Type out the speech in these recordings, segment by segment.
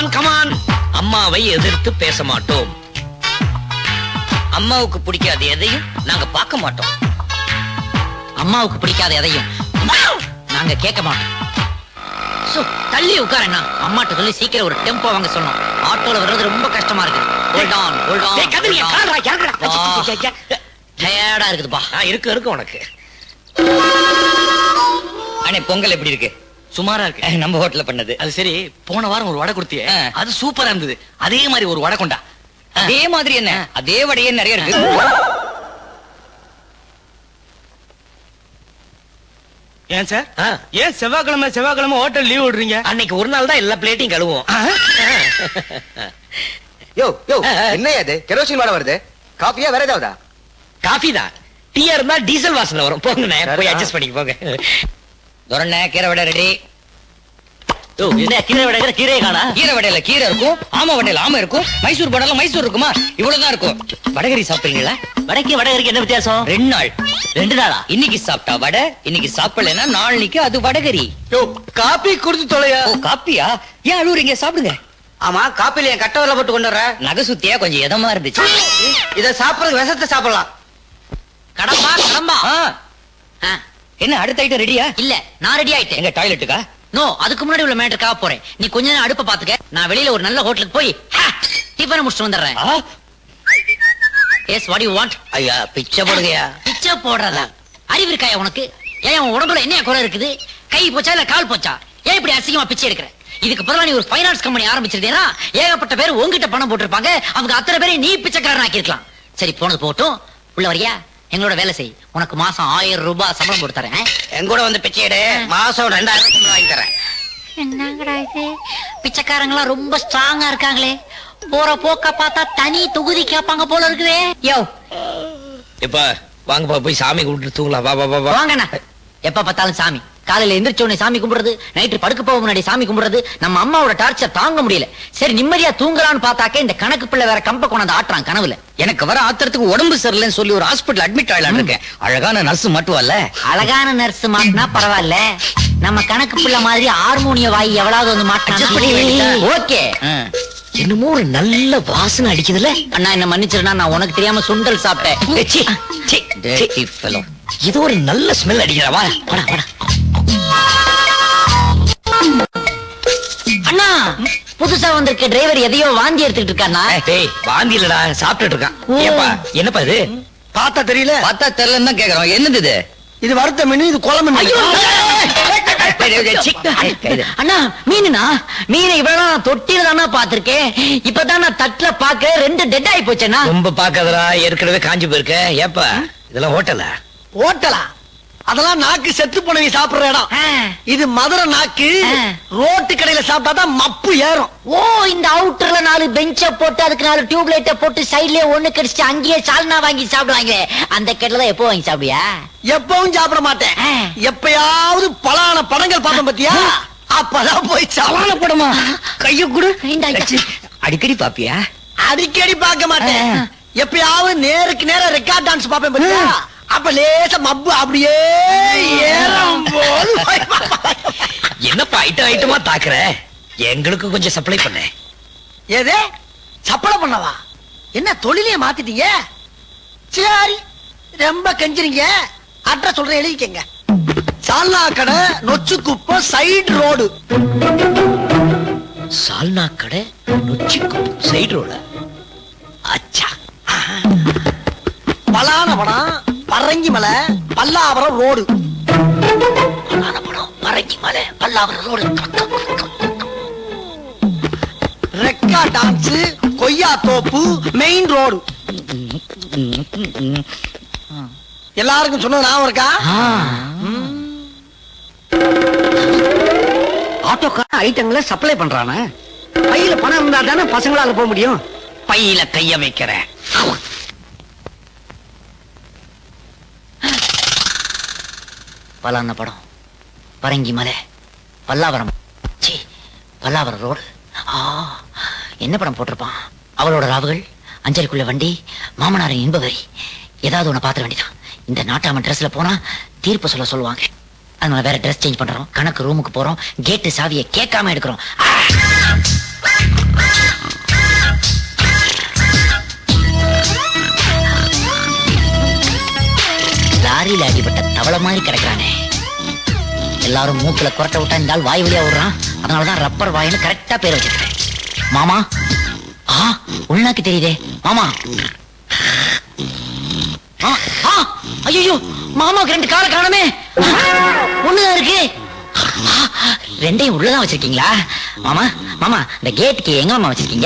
Come on come on அம்மாவை எதிர்த்து பேச மாட்டோம் அம்மாவுக்கு பிடிக்காத எதையும் நாங்க பார்க்க மாட்டோம் அம்மாவுக்கு பிடிக்காத எதையும் நாங்க கேட்க மாட்டோம் சு, தள்ளி உட்காரண்ணா அம்மாட்ட சொல்லி சீக்கிரம் ஒரு டெம்போ வாங்க சொன்னோம் ஆட்டோல வர்றது ரொம்ப கஷ்டமா இருக்கு ஹோல்ட் ஆன் ஹோல்ட் டேய், கதிரி, என் கால்ரா, இறங்குடா. வா. ஐயா, ஐயா, ஐயா. டயர்டா இருக்குதுப்பா ஆ, இருக்கு இருக்கு உனக்கு அண்ணே பொங்கல் எப்படி இருக்கு சுமாரா இருக்கு அஹ், நம்ம ஹோட்டல்ல பண்ணது அது சரி போன வாரம் ஒரு வடை கொடுத்தியே ஆ. அது சூப்பரா இருந்தது அதே மாதிரி ஒரு வடை கொண்டா அதே மாதிரி என்ன அதே வடையே நிறைய இருக்கு ஏன் சார் ஆ, ஏன் செவ்வாய்க்கிழமை செவ்வாய்க்கிழமை ஹோட்டல் லீவ் விடுறீங்க அன்னைக்கு ஒரு நாள் தான் எல்லா பிளேட்டையும் கழுவோம் யோ யோ ஆ, ஆ. என்ன அது கெரோசின் வாட வருது காஃபியா வேற ஏதாவதா காஃபி தான் டீயா இருந்தா டீசல் வாசனை வரும் போங்கண்ணே போய் சரிதான். அட்ஜஸ்ட் பண்ணிக்க போங்க துரண்ண கீரை வடை ரெடி யோ, என்ன கீரை விட கீரையை காணா கீரை வடையில கீரை இருக்கும் ஆமா வடையில ஆமா இருக்கும் மைசூர் வடையில மைசூர் இருக்குமா இவ்வளவுதான் இருக்கும் வடகரி சாப்பிடுறீங்களா வடைக்கு வடகரிக்கு என்ன வித்தியாசம் ரெண்டு நாள் ரெண்டு நாளா இன்னைக்கு சாப்பிட்டா வடை இன்னைக்கு சாப்பிடலைன்னா நாளைக்கு அது வடகரி யோ காபி குடிச்சு தொலையா ஓ காப்பியா ஏன் அழுவுறீங்க சாப்பிடுங்க ஆமா காப்பில என் கட்டவரில் போட்டு கொண்டு வர நகை சுத்தியா கொஞ்சம் இதமா இருந்துச்சு இத சாப்பிடுறது விஷத்தை சாப்பிடலாம் கடம்பா கடம்பா ஆ, ஆ, என்ன அடுத்த ஐட்டம் ரெடியா இல்ல நான் ரெடி ஆயிட்டேன் எங்க டாய்லெட்டுக்கா நோ அதுக்கு முன்னாடி உள்ள மேட்டருக்காக போறேன் நீ கொஞ்ச நேரம் அடுப்ப பாத்துக்க நான் வெளியில ஒரு நல்ல ஹோட்டலுக்கு போய் டிஃபன் முடிச்சுட்டு வந்துடுறேன் ஆ, எஸ் வாட் யூ வாண்ட் ஐயா பிச்சை போடுங்கயா பிச்சை போடுறதா அறிவு இருக்காயா உனக்கு ஏன் உன் உடம்புல என்ன குறை இருக்குது கை போச்சா இல்ல கால் போச்சா ஏன் இப்படி அசிங்கமா பிச்சை எடுக்கிற இதுக்கு பிறகு நீ ஒரு ஃபைனான்ஸ் கம்பெனி ஆரம்பிச்சிருந்தேனா ஏகப்பட்ட பேர் உங்ககிட்ட பணம் போட்டிருப்பாங்க அவங்க அத்தனை பேரையும் நீ பிச்சைக்காரன் ஆக்கியிருக்கலாம் சரி போனது போட்டும் உள்ள வரியா எங்களோட வேலை செய் உனக்கு மாசம் ஆயிரம் ரூபாய் சம்பளம் போட்டு தரேன் என் கூட வந்து பிச்சை எடு மாசம் ரெண்டாயிரம் ரூபாய் வாங்கி தரேன் என்னங்கடா இது பிச்சைக்காரங்களாம் ரொம்ப ஸ்ட்ராங்கா இருக்காங்களே போற போக்க பார்த்தா தனி தொகுதி கேட்பாங்க போல இருக்குதே யோ இப்ப வாங்கப்பா போய் சாமி கும்பிட்டு தூங்கலாம் வா வா வா வா வாங்கண்ணா எப்ப பார்த்தாலும் சாமி காலையில எந்திரிச்ச உடனே சாமி கும்பிடுறது நைட்டு படுக்க போக முன்னாடி சாமி கும்பிடுறது நம்ம அம்மாவோட டார்ச்சர் தாங்க முடியல சரி நிம்மதியா தூங்கலாம்னு பார்த்தாக்க இந்த கணக்கு பிள்ளை வேற கம்ப கொண்டாந்து ஆட்டுறான் கனவுல எனக்கு வர ஆத்திரத்துக்கு உடம்பு சரியில்லைன்னு சொல்லி ஒரு ஹாஸ்பிட்டல் அட்மிட் ஆகலாம் இருக்கேன் அழகான நர்ஸ் மட்டும் அழகான நர்ஸ் மாட்டினா பரவாயில்ல நம்ம கணக்கு பிள்ளை மாதிரி ஹார்மோனிய வாய் எவ்வளவு வந்து Adjust பண்ணி மாட்டினா வேண்டியதா? ஓகே என்னமோ ஒரு நல்ல வாசனை அடிக்குதுல்ல அண்ணா என்ன மன்னிச்சிருந்தா நான் உனக்கு தெரியாம சுண்டல் சாப்பிட்டேன் ஏ, சீ, சீ, சீ. Dirty fellow. இது ஒரு நல்ல ஸ்மெல் அடிக்கிறா வா வாடா வாடா அண்ணா புதுசா வந்திருக்க டிரைவர் எதையோ வாந்தி எடுத்துட்டு இருக்கானா ஏய், டேய் வாந்தி இல்லடா சாப்பிட்டுட்டு இருக்கான் ஓ. ஏப்பா என்னப்பா இது பார்த்தா தெரியல பார்த்தா தெரியலன்னு தான் கேக்குறோம் என்னது இது இது வறுத்த மீன் இது குழம்பு மீன் டேய், டேய், டேய், சீ. ஏய், கைது. அண்ணா மீனுனா மீனை இவ்வளவு நான் தொட்டில தானா பாத்திருக்கேன் இப்பதான் நான் தட்டுல பாக்க ரெண்டு டெட் ஆயி போச்சேண்ணா ரொம்ப பாக்காதடா ஏற்கனவே காஞ்சி போயிருக்க ஏப்பா இதெல்லாம் ஹோட்டலா ஓட்டலா அதெல்லாம் நாக்கு செத்து போனவங்க சாப்பிடுற இடம் ஆ. இது மதுரை நாக்கு ஆ. ரோட்டு கடையில சாப்பிட்டாதான் மப்பு ஏறும் ஓ இந்த அவுட்டர்ல நாலு பெஞ்ச போட்டு அதுக்கு நாலு டியூப் லைட்ட போட்டு சைடுலயே ஒண்ணு கடிச்சிட்டு அங்கேயே சால்னா வாங்கி சாப்பிடுவாங்க அந்த கெட்டல தான் எப்போ வாங்கி சாப்பிடுவியா எப்பவும் சாப்பிட மாட்டேன் ஆ. எப்பயாவது பலான படங்கள் பார்ப்பேன் பாத்தியா அப்பதான் போய் சாப்பிட படமா கைய கொடு இந்தா, இந்தா. அடிக்கடி பாப்பியா அடிக்கடி பார்க்க மாட்டேன் ஆ. எப்பயாவது நேருக்கு நேரா ரெக்கார்ட் டான்ஸ் பார்ப்பேன் பாத்தியா அப்ப லேசா மப்பு அப்படியே ஏறும் போது என்னப்பா ஐட்டம் ஐட்டமா தாக்குற எங்களுக்கு கொஞ்சம் சப்ளை பண்ண ஏதே சப்பளை பண்ணவா என்ன தொழிலே மாத்திட்டீங்க சரி ரொம்ப கெஞ்சுறீங்க அட்ரஸ் சொல்றேன் எழுதிக்கங்க சால்னா கடை நொச்சு குப்பம் சைடு ரோடு சால்னா கடை நொச்சிக்கும் சைடு ரோட அச்சா பலான படம் பரங்கி மலை பல்லாவரம் ரோடு பலான படம் மறைக்கி மலை பல்லாவரம் ரோடு ரெக்கா டான்ஸ் கொய்யா தோப்பு மெயின் ரோடு எல்லாருக்கும் சொன்னது ஞாபகம் இருக்கா ஆட்டோக்கார ஐட்டங்களை சப்ளை பண்றானே கையில பணம் இருந்தா தானே பசங்களால போக முடியும் பையில கைய வைக்கிறேன் பலான படம் பரங்கி மலை பல்லாவரம் சீ பல்லாவரம் ரோடு ஆ என்ன படம் போட்டிருப்பான் அவளோட ராவுகள் அஞ்சலிக்குள்ள வண்டி மாமனாரின் இன்பவரி ஏதாவது ஒண்ணு பாத்திர வேண்டியதான் இந்த நாட்டாம ட்ரெஸ்ல போனா தீர்ப்பு சொல்ல சொல்லுவாங்க அதனால வேற ட்ரெஸ் சேஞ்ச் பண்றோம் கணக்கு ரூமுக்கு போறோம் கேட்டு சாவியை கேட்காம எடுக்கிறோம் ஆ! லாரியில அடிபட்ட தவளை மாதிரி கிடக்குறானே எல்லாரும் மூக்குல குரட்டை விட்டா இந்த ஆள் வாய் வழியா விடுறான் அதனாலதான் ரப்பர் வாயின்னு கரெக்டா பேர் வச்சிருக்கேன் மாமா ஆ உள்நாக்கு தெரியுதே மாமா ஐயோ மாமாவுக்கு ரெண்டு காலை காணமே ஒண்ணுதான் இருக்கு ஆ, ரெண்டையும் உள்ளதான் வச்சிருக்கீங்களா மாமா மாமா இந்த கேட்டுக்கு எங்க மாமா வச்சிருக்கீங்க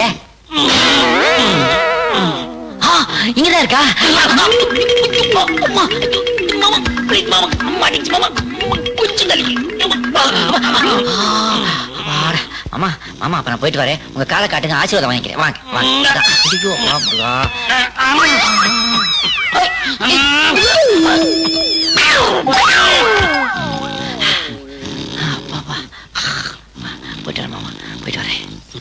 ஆ, இங்கதான் இருக்கா அம்மா, அம்மா, மாமா, please, மாமா, அம்மா, அடிச்சு, மாமா, கொஞ்சம் தள்ளி. அப்பாடா. மாமா மாமா அப்ப நான் போயிட்டு வரேன் உங்க காலை காட்டுங்க ஆசீர்வாதம் வாங்கிக்கிறேன் வாங்க வாங்க ஐயோ, மாமா. அப்பா, போயிட்டு வரேன் மாமா போயிட்டு வரேன்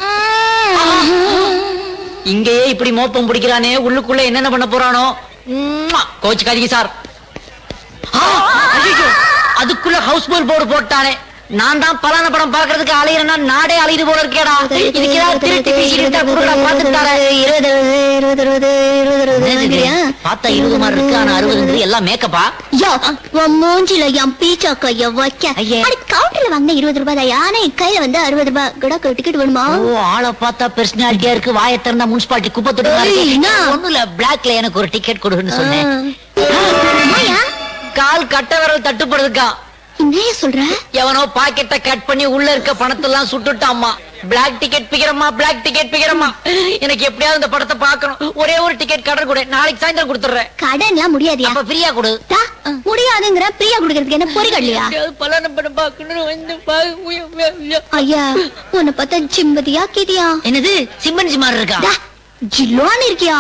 இங்கேயே இப்படி மோப்பம் பிடிக்கிறானே உள்ளுக்குள்ள என்னென்ன பண்ண போறானோ உம்மா, கோச்சுக்காதீங்க சார் ஆ, ஐயையோ, அதுக்குள்ள ஹவுஸ் போல் போர்டு போட்டானே நான் தான் பலான படம் பாக்குறதுக்கு அலையிறேன்னா நாடே அலையுது போல இருக்கேடா இதுக்கு ஏதாவது திருத்தி பேசிட்டு இருந்தா குடுடா, பார்த்துட்டு தரேன். இருபது இருபது இருபது இருபது இருபது வாங்குறியா பார்த்தா இருபது மாதிரி இருக்கு ஆனா அறுபதுங்கிறது எல்லாம் மேக்கப்பா யோ உன் மூஞ்சில என் பீச்சா கைய வைக்க ஐயே. அட கவுண்டர்ல வாங்கின இருபது ரூபாய் தான் ஆனா என் கையில வந்து அறுபது ரூபாய் கூட டிக்கெட் வேணுமா ஓ ஆளை பார்த்தா பெர்சனாலிட்டியா இருக்கு வாயை திறந்தா முனிசிபாலிட்டி குப்பை தொட்டி மாதிரி ஏய், இருக்கு. என்ன? ஒண்ணும் இல்ல பிளாக்ல எனக்கு ஒரு டிக்கெட் கொடுன்னு சொன்னேன் ஆயா கால் கட்ட விரல் தட்டுப்படுதுக்கா என்னைய சொல்ற எவனோ பாக்கெட்ட கட் பண்ணி உள்ள இருக்க பணத்தெல்லாம் சுட்டுட்டாமா பிளாக் டிக்கெட் பிக்கிறமா பிளாக் டிக்கெட் பிக்கிறமா எனக்கு எப்படியாவது இந்த படத்தை பார்க்கணும் ஒரே ஒரு டிக்கெட் கடன் கொடு நாளைக்கு சாயந்தரம் கொடுத்துறேன் கடன்லாம் முடியாதியா அப்ப ஃப்ரீயா கொடு தா, முடியாதுங்கிற பிரியா குடுக்கறதுக்கு என்ன பொறிகடலையா பலான படம் பார்க்கணும் வந்து பாக்க ஐயா உன்னை பார்த்தா ஜிம்பதியா கிதியா என்னது சிம்பன்சி மாதிரி இருக்கா டா, ஜில்லுவான்னு இருக்கியா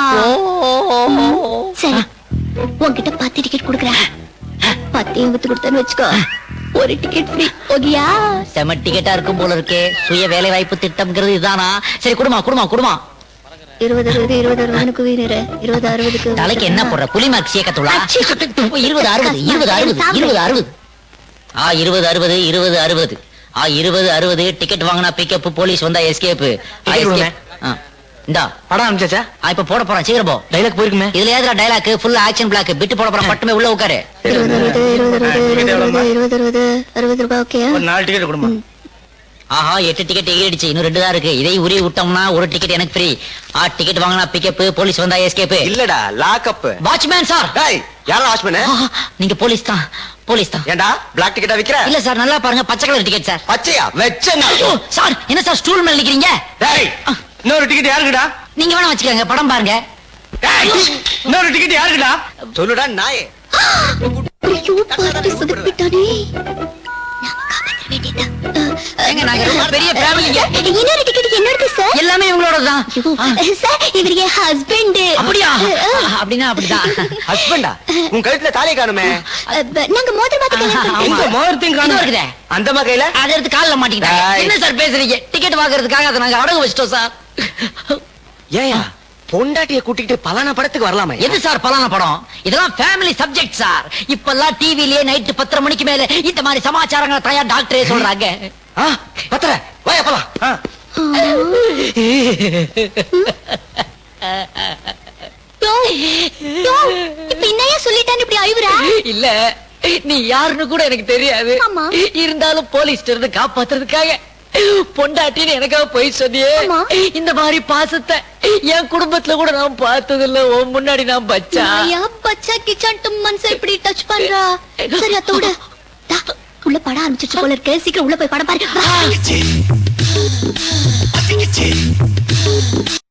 ஓ. சரி உன்கிட்ட பத்து டிக்கெட் குடுக்குறேன் பத்தையும் வித்து கொடுத்தேன்னு வச்சுக்கோ ஒரு டிக்கெட் ஃப்ரீ ஓகேயா செம டிக்கெட்டா இருக்கும் போல இருக்கே சுய வேலை வாய்ப்பு திட்டம்ங்கிறது இதுதானா சரி குடுமா குடுமா குடுமா இருபது அறுபது இருபது அறுபதுக்கு வீணரு இருபது அறுபதுக்கு தலைக்கு என்ன போடுற புலிமார்க் சீக்கத்துளா அச்சி. இருபது அறுபது இருபது அறுபது இருபது அறுபது ஆ இருபது அறுபது இருபது அறுபது ஆ இருபது அறுபது டிக்கெட் வாங்கினா பிக்கப் போலீஸ் வந்தா எஸ்கேப் கொடுங்க. இந்தா படம் அனுப்பிச்சாச்சா ஆ, இப்ப போட போறான் சீக்கிரம் போ டைலாக் போயிருக்குமே இதுல ஏதுடா dialogue full action block bit போட போறான் பட்டுமே உள்ள உட்காரு இருபது அறுபது இருபது அறுபது இருபது அறுபது இருபது அறுபது அறுபது ரூபாய் ஓகே ஒரு நாலு டிக்கெட் கொடுமா ஆஹா எட்டு டிக்கெட் எகிரிடுச்சு இன்னும் ரெண்டு தான் இருக்கு இதை உரி விட்டோம்னா ஒரு டிக்கெட் எனக்கு ஃப்ரீ ஆ டிக்கெட் வாங்கினா பிக்கப் போலீஸ் வந்தா எஸ்கேப் இல்லடா லாக்அப் வாட்ச்மேன் சார் டேய் யாரா வாட்ச் பண்ண ஆஹா, நீங்க போலீஸ் தான் போலீஸ் தான் ஏன்டா பிளாக் டிக்கெட்டா விக்கிற இல்ல சார் நல்லா பாருங்க பச்சை கலர் டிக்கெட் சார் பச்சையா வெச்சனா ஐயோ சார் என்ன சார் ஸ்டூல் மேல நிக்கிறீங்க டேய் இன்னொரு டிக்கெட் யாருக்குடா நீங்க வேணா வச்சுக்கோங்க படம் பாருங்க டேய் இன்னொரு டிக்கெட் யாருக்குடா சொல்லுடா நாயே ஐயோ பார்த்து சொதப்பிட்டானே நாம காப்பாத்த வேண்டியதுதான். ஏங்க, நாங்க ரொம்ப பெரிய ஃபேமிலிங்க அஹ், இன்னொரு டிக்கெட் என்னோடது சார் எல்லாமே இவங்களோட தான் ஐயோ, சார் இவர் என் ஹஸ்பண்ட் அப்படியா அப்படின்னா அப்படிதான் ஹஸ்பண்டா உன் கழுத்துல தாலி காணுமே நாங்க மோதிர மாத்தி கல்யாணம் ஆமா. எங்க மோதிரத்தையும் இது காணும் இருக்குதே அந்த மகையில அதை எடுத்து கால்ல மாட்டிக்கிட்டாங்க டேய். என்ன சார் பேசுறீங்க டிக்கெட் வாங்குறதுக்காக அதை நாங்க அடகு வச்சிட்டோம் சார் ஏயா பொண்டாட்டிய கூட்டிட்டு பலான படத்துக்கு வரலாமே எது சார் பலான படம் இதெல்லாம் ஃபேமிலி சப்ஜெக்ட் சார் இப்பெல்லாம் டிவிலயே நைட்டு பத்தரை மணிக்கு மேல இந்த மாதிரி சமாச்சாரங்களை தயார் டாக்டரே சொல்றாங்க ஆ, பத்திர வாயா போலாம் ஆ. யோ, யோ, இப்ப என்னையா சொல்லிட்டான்னு இப்படி அழுவுறா இல்ல நீ யாருன்னு கூட எனக்கு தெரியாது ஆமா. இருந்தாலும் போலீஸ் இருந்து காப்பாத்துறதுக்காக பொண்டாட்டின்னு எனக்காக போய் சொன்னியே ஆமா. இந்த மாதிரி பாசத்தை என் குடும்பத்துல கூட நான் பார்த்தது இல்ல உன் முன்னாடி நான் பச்சா ஐயா பச்சா கிச்சான் மனசை இப்படி டச் பண்றா சரி அத்தோட தா, உள்ள படம் ஆரம்பிச்சிருச்சு போல இருக்கு சீக்கிரம் உள்ள போய் படம் பாரு வா.